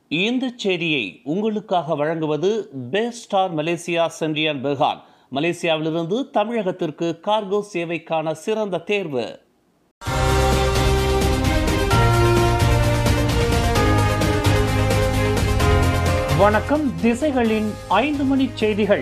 இந்த செய்தியை உங்களுக்காக வழங்குவது பெஸ்டார் மலேசியா சென்றியான் பெர்ஹான் மலேசியாவிலிருந்து தமிழகத்திற்கு கார்கோ சேவைக்கான சிறந்த தேர்வு வணக்கம் திசைகளின் ஐந்து மணி செய்திகள்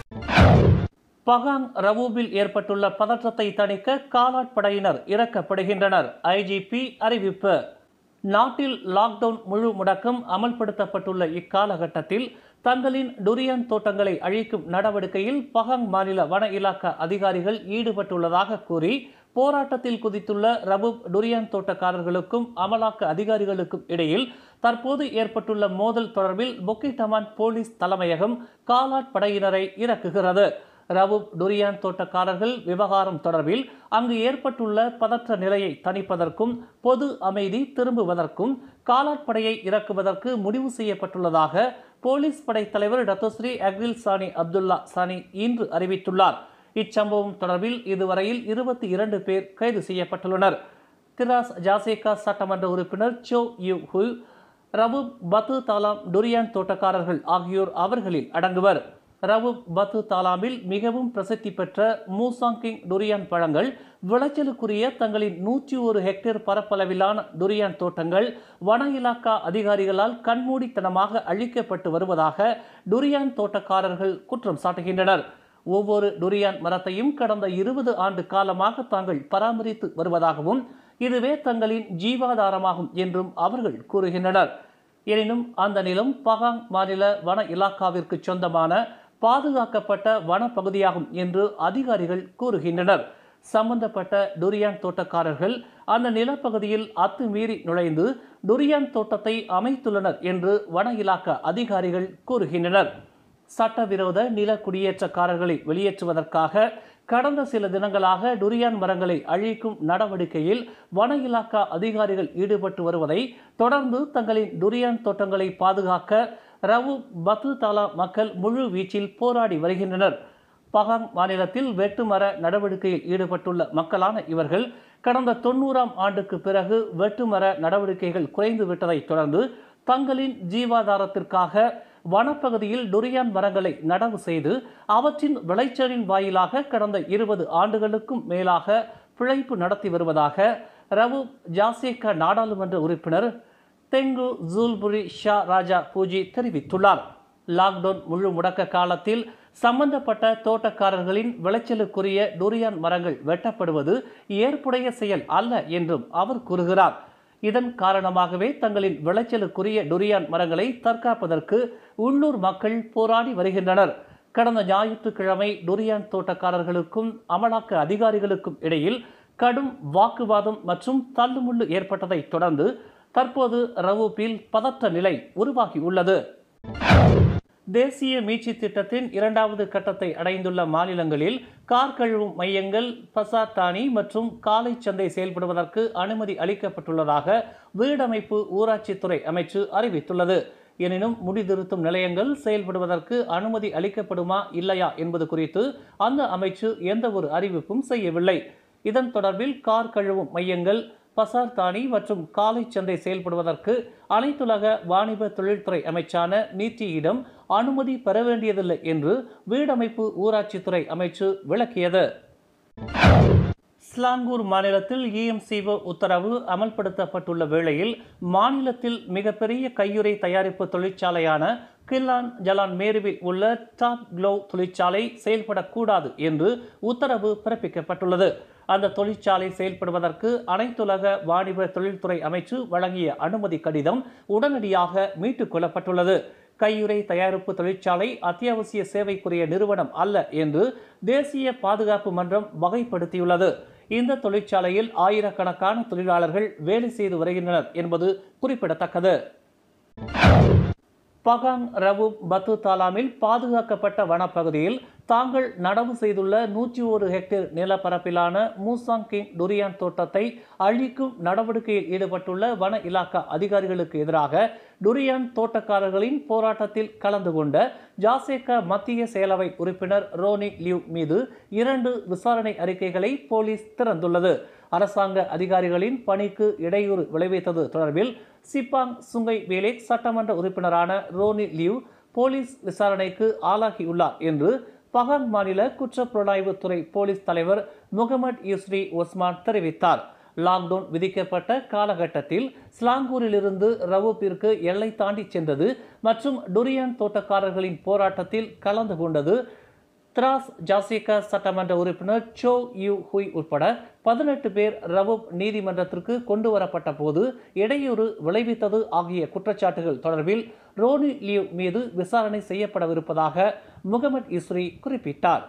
பகாங் ரவூபில் ஏற்பட்டுள்ள பதற்றத்தை தணிக்க காலாட் படையினர் இறக்கப்படுகின்றனர் ஐஜிபி அறிவிப்பு நாட்டில் லாக்டவுன் முழு முடக்கம் அமல்படுத்தப்பட்டுள்ள இக்காலகட்டத்தில் தங்களின் டுரியன் தோட்டங்களை அழிக்கும் நடவடிக்கையில் பகாங் மாநில வன இலாக்கா அதிகாரிகள் ஈடுபட்டுள்ளதாக கூறி போராட்டத்தில் குதித்துள்ள ரபுப் டுரியன் தோட்டக்காரர்களுக்கும் அமலாக்க அதிகாரிகளுக்கும் இடையில் தற்போது ஏற்பட்டுள்ள மோதல் தொடர்பில் பொக்கிட்டமான் போலீஸ் தலைமையகம் காலாட் படையினரை இறக்குகிறது ரவுப் டுரியான் தோட்டக்காரர்கள் விவகாரம் தொடர்பில் அங்கு ஏற்பட்டுள்ள பதற்ற நிலையை தணிப்பதற்கும் பொது அமைதி திரும்புவதற்கும் காலாட்படையை இறக்குவதற்கு முடிவு செய்யப்பட்டுள்ளதாக போலீஸ் படை தலைவர் டத்தோஸ்ரீ அக்ரில் சானி அப்துல்லா சானி இன்று அறிவித்துள்ளார் இச்சம்பவம் தொடர்பில் இதுவரையில் இருபத்தி இரண்டு பேர் கைது செய்யப்பட்டுள்ளனர் திராஸ் ஜாசேகா சட்டமன்ற உறுப்பினர் சோ யூ ஹு ரவுப் பத்து தாலாம் டுரியான் தோட்டக்காரர்கள் ஆகியோர் அவர்களில் அடங்குவர் ரவுப் பத்து தாலாமில் மிகவும் பிரசித்தி பெற்ற மூசாங்கிங் டுரியான் பழங்கள் விளைச்சலுக்குரிய தங்களின் நூற்றி ஒரு ஹெக்டேர் பரப்பளவிலான டுரியான் தோட்டங்கள் வன இலாக்கா அதிகாரிகளால் கண்மூடித்தனமாக அழிக்கப்பட்டு வருவதாக டுரியான் தோட்டக்காரர்கள் குற்றம் சாட்டுகின்றனர் ஒவ்வொரு டுரியான் மரத்தையும் கடந்த இருபது ஆண்டு காலமாக தாங்கள் பராமரித்து வருவதாகவும் இதுவே தங்களின் ஜீவாதாரமாகும் என்றும் அவர்கள் கூறுகின்றனர் எனினும் அந்த நிலம் பகாங் மாநில வன இலாக்காவிற்கு சொந்தமான பாதுகாக்கப்பட்ட வனப்பகுதியாகும் என்று அதிகாரிகள் கூறுகின்றனர் சம்பந்தப்பட்ட டுரியான் தோட்டக்காரர்கள் அந்த நிலப்பகுதியில் அத்துமீறி நுழைந்து டுரியான் தோட்டத்தை அமைத்துள்ளனர் என்று வன இலாக்கா அதிகாரிகள் கூறுகின்றனர் சட்டவிரோத நில குடியேற்றக்காரர்களை வெளியேற்றுவதற்காக கடந்த சில தினங்களாக டுரியான் மரங்களை அழிக்கும் நடவடிக்கையில் வன இலாக்கா அதிகாரிகள் ஈடுபட்டு வருவதை தொடர்ந்து தங்களின் டுரியான் தோட்டங்களை பாதுகாக்க ரவு பத்து தாலா மக்கள் முழு வீச்சில் போராடி வருகின்றனர் பகாங் மாநிலத்தில் வெட்டுமர நடவடிக்கையில் ஈடுபட்டுள்ள மக்களான இவர்கள் கடந்த தொண்ணூறாம் ஆண்டுக்கு பிறகு வெட்டுமர நடவடிக்கைகள் குறைந்து விட்டதை தொடர்ந்து தங்களின் ஜீவாதாரத்திற்காக வனப்பகுதியில் டுரியான் மரங்களை நடவு செய்து அவற்றின் விளைச்சலின் வாயிலாக கடந்த இருபது ஆண்டுகளுக்கும் மேலாக பிழைப்பு நடத்தி வருவதாக ரவு ஜாசேகா நாடாளுமன்ற உறுப்பினர் தெங்கு ஜூல்புரி ஷா ராஜா பூஜி தெரிவித்துள்ளார் லாக்டவுன் முழு முடக்க காலத்தில் சம்பந்தப்பட்ட தோட்டக்காரர்களின் விளைச்சலுக்குரிய டுரியான் மரங்கள் வெட்டப்படுவது ஏற்புடைய செயல் அல்ல என்றும் அவர் கூறுகிறார் இதன் காரணமாகவே தங்களின் விளைச்சலுக்குரிய டுரியான் மரங்களை தற்காப்பதற்கு உள்ளூர் மக்கள் போராடி வருகின்றனர் கடந்த ஞாயிற்றுக்கிழமை டுரியான் தோட்டக்காரர்களுக்கும் அமலாக்க அதிகாரிகளுக்கும் இடையில் கடும் வாக்குவாதம் மற்றும் தள்ளுமுள்ளு ஏற்பட்டதை தொடர்ந்து தற்போது ரவூப்பில் பதற்ற நிலை உருவாகியுள்ளது தேசிய மீட்சி திட்டத்தின் இரண்டாவது கட்டத்தை அடைந்துள்ள மாநிலங்களில் கார் கழுவும் மையங்கள் பசாத்தானி மற்றும் காலை சந்தை செயல்படுவதற்கு அனுமதி அளிக்கப்பட்டுள்ளதாக வீடமைப்பு ஊராட்சித்துறை அமைச்சு அறிவித்துள்ளது எனினும் முடிதிருத்தும் நிலையங்கள் செயல்படுவதற்கு அனுமதி அளிக்கப்படுமா இல்லையா என்பது குறித்து அந்த அமைச்சு எந்த ஒரு அறிவிப்பும் செய்யவில்லை இதன் தொடர்பில் கார் கழுவும் மையங்கள் பசார் தானி மற்றும் காலை சந்தை செயல்படுவதற்கு அனைத்துலக வாணிப தொழில்துறை அமைச்சான நீத்தியிடம் அனுமதி பெற வேண்டியதில்லை என்று வீடமைப்பு ஊராட்சித்துறை அமைச்சு விளக்கியது ஸ்லாங்கூர் மாநிலத்தில் இஎம்சிஓ உத்தரவு அமல்படுத்தப்பட்டுள்ள வேளையில் மாநிலத்தில் மிகப்பெரிய கையுறை தயாரிப்பு தொழிற்சாலையான கில்லான் ஜலான் மேருவில் உள்ள டாப் க்ளோ தொழிற்சாலை செயல்படக்கூடாது என்று உத்தரவு பிறப்பிக்கப்பட்டுள்ளது அந்த தொழிற்சாலை செயல்படுவதற்கு அனைத்துலக வாணிப தொழில்துறை அமைச்சு வழங்கிய அனுமதி கடிதம் உடனடியாக மீட்டுக் கொள்ளப்பட்டுள்ளது கையுறை தயாரிப்பு தொழிற்சாலை அத்தியாவசிய சேவைக்குரிய நிறுவனம் அல்ல என்று தேசிய பாதுகாப்பு மன்றம் வகைப்படுத்தியுள்ளது இந்த தொழிற்சாலையில் ஆயிரக்கணக்கான தொழிலாளர்கள் வேலை செய்து வருகின்றனர் என்பது குறிப்பிடத்தக்கது பகாங் ரவு பத்து தாலாமில் பாதுகாக்கப்பட்ட வனப்பகுதியில் தாங்கள் நடவு செய்துள்ள நூற்றி ஒரு ஹெக்டேர் நிலப்பரப்பிலான மூசாங் கிங் டுரியான் தோட்டத்தை அழிக்கும் நடவடிக்கையில் ஈடுபட்டுள்ள வன இலாக்கா அதிகாரிகளுக்கு எதிராக டுரியான் தோட்டக்காரர்களின் போராட்டத்தில் கலந்து கொண்ட ஜாசேகா மத்திய செயலவை உறுப்பினர் ரோனி லியூ மீது இரண்டு விசாரணை அறிக்கைகளை போலீஸ் திறந்துள்ளது அரசாங்க அதிகாரிகளின் பணிக்கு இடையூறு விளைவித்தது தொடர்பில் சிப்பாங் சுங்கை வேலேக் சட்டமன்ற உறுப்பினரான ரோனி லியூ போலீஸ் விசாரணைக்கு ஆளாகியுள்ளார் என்று பகாங் மாநில குற்றப்புலனாய்வு துறை போலீஸ் தலைவர் முகமது யூஸ்ரி ஒஸ்மான் தெரிவித்தார் லாக்டவுன் விதிக்கப்பட்ட காலகட்டத்தில் ஸ்லாங்கூரிலிருந்து ரவூப்பிற்கு எல்லை தாண்டி சென்றது மற்றும் டுரியான் தோட்டக்காரர்களின் போராட்டத்தில் கலந்து கொண்டது திராஸ் ஜாசிகா சட்டமன்ற உறுப்பினர் சோ யூ ஹுய் உட்பட பதினெட்டு பேர் ரவூப் நீதிமன்றத்திற்கு கொண்டு வரப்பட்ட போது இடையூறு விளைவித்தது ஆகிய குற்றச்சாட்டுகள் தொடர்பில் ரோனி லியூ மீது விசாரணை செய்யப்படவிருப்பதாக முகமது இஸ்ரி குறிப்பிட்டார்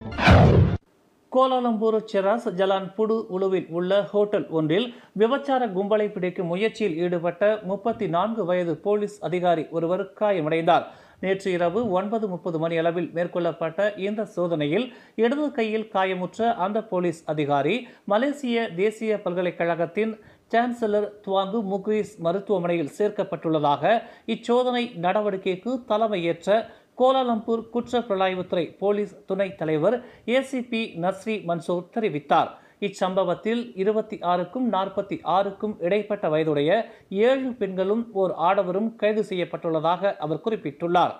கோலாலம்பூர் செராஸ் ஜலான் புடு உலுவில் உள்ள ஹோட்டல் ஒன்றில் விபச்சார கும்பலை பிடிக்கும் முயற்சியில் ஈடுபட்ட முப்பத்தி நான்கு வயது போலீஸ் அதிகாரி ஒருவர் காயமடைந்தார் நேற்று இரவு ஒன்பது முப்பது மணி அளவில் மேற்கொள்ளப்பட்ட இந்த சோதனையில் இடது கையில் காயமுற்ற அந்த போலீஸ் அதிகாரி மலேசிய தேசிய பல்கலைக்கழகத்தின் சான்சலர் துவாங்கு முக்ரீஸ் மருத்துவமனையில் சேர்க்கப்பட்டுள்ளதாக இச்சோதனை நடவடிக்கைக்கு தலைமையேற்ற கோலாலம்பூர் குற்ற புலனாய்வுத்துறை போலீஸ் துணைத் தலைவர் ஏசிபி நஸ்ரி மன்சூர் தெரிவித்தார் இச்சம்பவத்தில் இருபத்தி ஆறுக்கும் நாற்பத்தி ஆறுக்கும் இடைப்பட்ட வயதுடைய ஏழு பெண்களும் ஓர் ஆடவரும் கைது செய்யப்பட்டுள்ளதாக அவர் குறிப்பிட்டுள்ளார்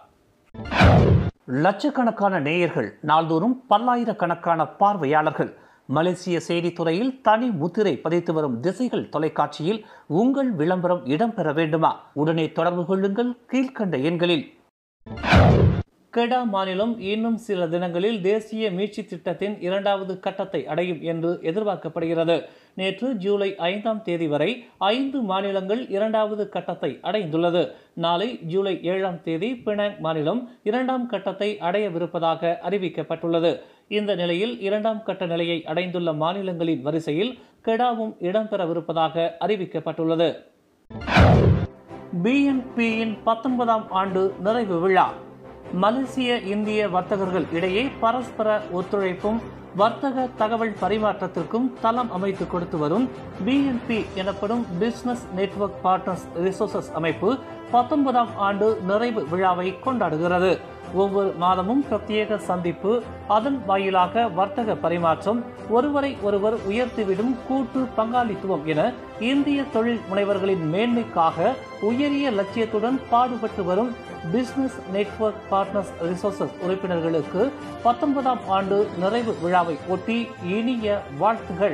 லட்சக்கணக்கான நேயர்கள் நாள்தோறும் பல்லாயிரக்கணக்கான பார்வையாளர்கள் மலேசிய செய்தித்துறையில் தனி முத்திரை பதித்து வரும் திசைகள் தொலைக்காட்சியில் உங்கள் விளம்பரம் இடம்பெற வேண்டுமா உடனே தொடர்பு கொள்ளுங்கள் கீழ்கண்ட எண்களில் கெடா மாநிலம் இன்னும் சில தினங்களில் தேசிய மீட்சி திட்டத்தின் இரண்டாவது கட்டத்தை அடையும் என்று எதிர்பார்க்கப்படுகிறது நேற்று ஜூலை ஐந்தாம் தேதி வரை ஐந்து மாநிலங்கள் இரண்டாவது கட்டத்தை அடைந்துள்ளது நாளை ஜூலை ஏழாம் தேதி பினாங் மாநிலம் இரண்டாம் கட்டத்தை அடையவிருப்பதாக அறிவிக்கப்பட்டுள்ளது இந்த நிலையில் இரண்டாம் கட்ட நிலையை அடைந்துள்ள மாநிலங்களின் வரிசையில் கெடாவும் இடம்பெறவிருப்பதாக அறிவிக்கப்பட்டுள்ளது பிஎன்பியின் பத்தொன்பதாம் ஆண்டு நிறைவு விழா மலேசிய இந்திய வர்த்தகர்கள் இடையே பரஸ்பர ஒத்துழைப்பும் வர்த்தக தகவல் பரிமாற்றத்திற்கும் தளம் அமைத்து கொடுத்து வரும் பிஎன்பி எனப்படும் பிசினஸ் நெட்வொர்க் பார்ட்னர்ஸ் ரிசோர்சஸ் அமைப்பு பத்தொன்பதாம் ஆண்டு நிறைவு விழாவை கொண்டாடுகிறது ஒவ்வொரு மாதமும் பிரத்யேக சந்திப்பு அதன் வாயிலாக வர்த்தக பரிமாற்றம் ஒருவரை ஒருவர் உயர்த்திவிடும் கூட்டு பங்காளித்துவம் என இந்திய தொழில் முனைவர்களின் மேன்மைக்காக உயரிய லட்சியத்துடன் பாடுபட்டு வரும் பிசினஸ் நெட்வொர்க் பார்ட்னர்ஸ் ரிசோர்சஸ் உறுப்பினர்களுக்கு பத்தொன்பதாம் ஆண்டு நிறைவு விழாவை ஒட்டி இனிய வாழ்த்துகள்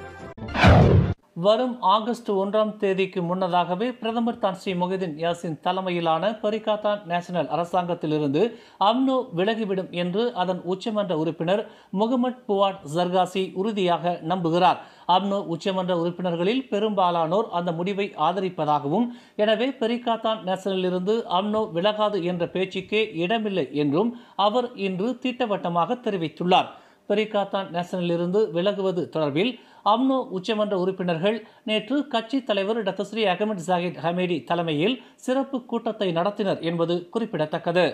வரும் ஆகஸ்ட் ஒன்றாம் தேதிக்கு முன்னதாகவே பிரதமர் தான் ஸ்ரீ முகிதின் யாசின் தலைமையிலான பரிகாத்தான் நேஷனல் அரசாங்கத்திலிருந்து அம்னோ விலகிவிடும் என்று அதன் உச்சமன்ற உறுப்பினர் முகமது புவாட் ஜர்காசி உறுதியாக நம்புகிறார் அம்னோ உச்சமன்ற உறுப்பினர்களில் பெரும்பாலானோர் அந்த முடிவை ஆதரிப்பதாகவும் எனவே பெரிகாத்தான் நேஷனலிலிருந்து அம்னோ விலகாது என்ற பேச்சுக்கே இடமில்லை என்றும் அவர் இன்று திட்டவட்டமாக தெரிவித்துள்ளார் பெரிகாத்தான் நேஷனலிலிருந்து விலகுவது தொடர்பில் அம்னோ உச்சமன்ற உறுப்பினர்கள் நேற்று கட்சி தலைவர் doctor Seri Ahmad Zahid Hamidi தலைமையில் சிறப்பு கூட்டத்தை நடத்தினர் என்பது குறிப்பிடத்தக்கது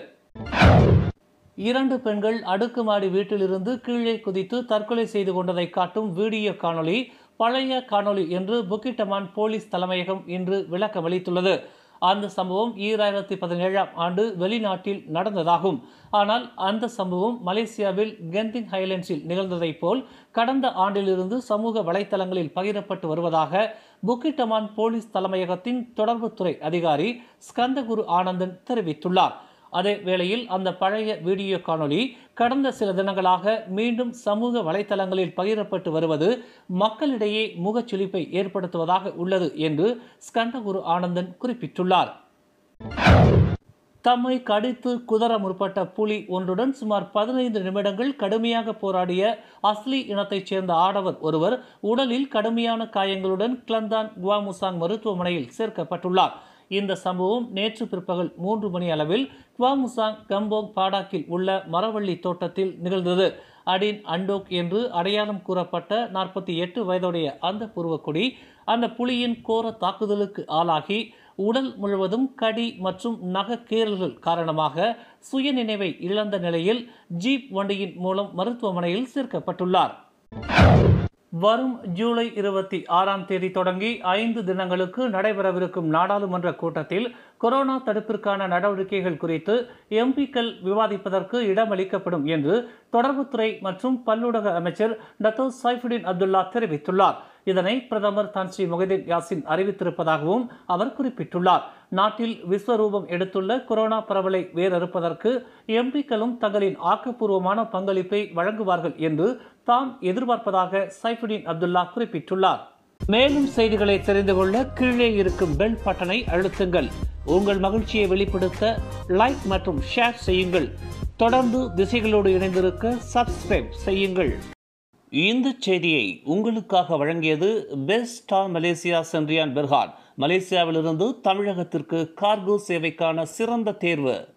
இரண்டு பெண்கள் அடுக்குமாடி வீட்டிலிருந்து கீழே குதித்து தற்கொலை செய்து கொண்டதை காட்டும் வீடியோ காணொளி பழைய காணொளி என்று புக்கிட்டமான் போலீஸ் தலைமையகம் இன்று விளக்கமளித்துள்ளது அந்த சம்பவம் ஈராயிரத்தி பதினேழாம் ஆண்டு வெளிநாட்டில் நடந்ததாகும் ஆனால் அந்த சம்பவம் மலேசியாவில் கெந்திங் ஹைலண்ட்ஸில் நிகழ்ந்ததைப் போல் கடந்த ஆண்டிலிருந்து சமூக வலைத்தளங்களில் பகிரப்பட்டு வருவதாக புக்கிட்டமான் போலீஸ் தலைமையகத்தின் தொடர்புத்துறை அதிகாரி ஸ்கந்தகுரு ஆனந்தன் தெரிவித்துள்ளார் அதே வேளையில் அந்த பழைய வீடியோ காணொளி கடந்த சில தினங்களாக மீண்டும் சமூக வலைத்தளங்களில் பகிரப்பட்டு வருவது மக்களிடையே முகச்சுளிப்பை ஏற்படுத்துவதாக உள்ளது என்று ஸ்கந்தகுரு ஆனந்தன் குறிப்பிட்டுள்ளார் தம்மை கடித்து குதற முற்பட்ட புலி ஒன்றுடன் சுமார் பதினைந்து நிமிடங்கள் கடுமையாக போராடிய அஸ்லி இனத்தைச் சேர்ந்த ஆடவர் ஒருவர் உடலில் கடுமையான காயங்களுடன் கிளந்தான் குவாமுசாங் மருத்துவமனையில் சேர்க்கப்பட்டுள்ளார் இந்த சம்பவம் நேற்று பிற்பகல் மூன்று மணி அளவில் குவாமுசாங் கம்போங் பாடாக்கில் உள்ள மரவள்ளி தோட்டத்தில் நிகழ்ந்தது அடின் அண்டோக் என்று அடையாளம் கூறப்பட்ட நாற்பத்தி எட்டு வயதுடைய அந்த பூர்வக்குடி அந்த புலியின் கோர தாக்குதலுக்கு ஆளாகி உடல் முழுவதும் கடி மற்றும் நகக்கீறல்கள் காரணமாக சுயநினைவை இழந்த நிலையில் ஜீப் வண்டியின் மூலம் மருத்துவமனையில் சேர்க்கப்பட்டுள்ளார் வரும் ஜூலை இருபத்தி ஆறாம் தேதி தொடங்கி ஐந்து தினங்களுக்கு நடைபெறவிருக்கும் நாடாளுமன்ற கூட்டத்தில் கொரோனா தடுப்பிற்கான நடவடிக்கைகள் குறித்து எம்பிக்கள் விவாதிப்பதற்கு இடமளிக்கப்படும் என்று தொடர்புத்துறை மற்றும் பல்லூடக அமைச்சர் டத்தோ சைஃபுடின் அப்துல்லா தெரிவித்துள்ளார் இதனை பிரதமர் தான் ஸ்ரீ முகதீன் யாசின் அறிவித்திருப்பதாகவும் அவர் குறிப்பிட்டுள்ளார் நாட்டில் விஸ்வரூபம் எடுத்துள்ள கொரோனா பரவலை வேறறுப்பதற்கு எம்பிக்களும் தங்களின் ஆக்கப்பூர்வமான பங்களிப்பை வழங்குவார்கள் என்று தாம் எதிர்பார்ப்பதாக சைஃபுடின் அப்துல்லா குறிப்பிட்டுள்ளார் மேலும் செய்திகளை தெரிந்து கொள்ள கீழே இருக்கும் பெல் பட்டனை அழுத்துங்கள் உங்கள் மகிழ்ச்சியை வெளிப்படுத்த லைக் மற்றும் ஷேர் செய்யுங்கள் தொடர்ந்து திசைகளோடு இணைந்திருக்க சப்ஸ்கிரைப் செய்யுங்கள் இந்த செய்தியை உங்களுக்காக வழங்கியது Best Star Malaysia Sendirian Berhad மலேசியாவிலிருந்து தமிழகத்திற்கு கார்கோ சேவைக்கான சிறந்த தேர்வு